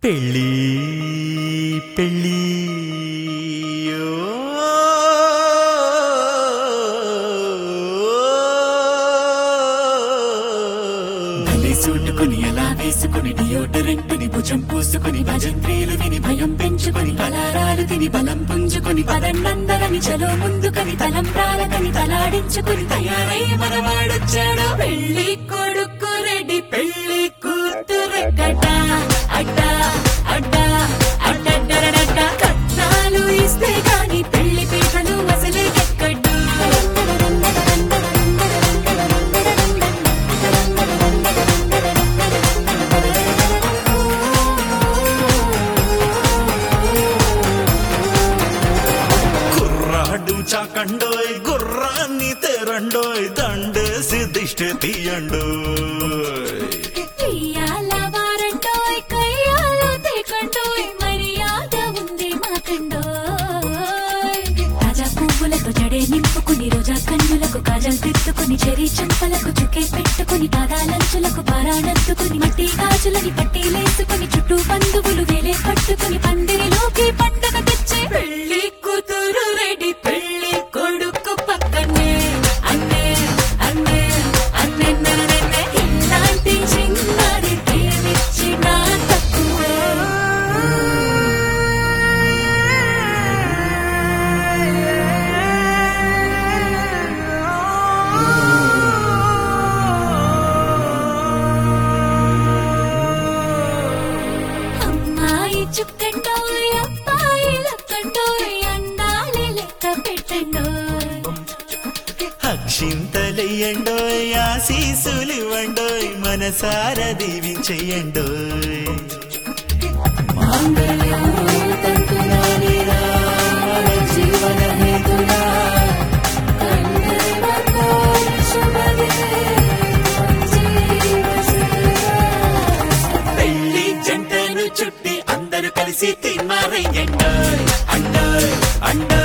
పెళ్ళి పెళ్ళి భలే సూటుకుని అలా వేసుకుని డియోడరెంట్ ని భుజం పూసుకుని భజంత్రీలు విని భయం పెంచుకుని పలారాలు తిని బలం పుంజుకుని పదండందరని చలో ముందుకని తలం ప్రాలకని తలాడించుకుని తయారై మనవాడొచ్చాడు పెళ్లి కొడుకు రెడ్డి పెళ్లి కూతురెక్కట అడ్డ అడ్డ అడ్డడ్డరడడ్డ కట్నాలు ఇస్తే గాని పెళ్లి పీటలు అసలే ఎక్కడ్డు కుర్రాడు చాకండోయ్ గుర్రాన్ని తెరండోయ్ దండేసి దిష్టి తీయండోయ్ ఇయ్యాల వారంటోయ్ కయ్యాల తేకంటోయ్ మర్యాద ఉంది మాకండోయ్ తాజా పువ్వులతో జడే నింపుకుని రోజా కన్నులకు కాజల్ తిట్టుకుని చెరి చెంపలకు చుకే పెట్టుకుని పాదాలంచులకు పారాడంతుకుని మట్టి గాజులని పట్టీలేసుకుని చుట్టూ బంధువులు వేలే కట్టుకుని పందిరిలోకి పండగ తెచ్చే పెళ్లి కూతురు రెడీ పెళ్లి కొడుకు పక్కనే అన్నే అన్నే అన్నే నన్నే ఇలాంటి చిన్నారి ప్రేమించిన తక్కువే అమ్మాయి చుక్కండోయ్ అబ్బాయి లక్కండోయ్ అండాలి లెక్క పెట్టండోయ్ అక్షింతలెయ్యండోయ్ ఆశీసులివ్వండోయ్ మనసార దీవించెయ్యండోయ్ మాంగళ్యం తంతునానిరా జీవన హేతునా కండే వందోయ్ శుభదే పెళ్లి జంటను చుట్టి అందరూ కలిసి తిన్మారయ్యండోయ్ అండోయ్ అండోయ్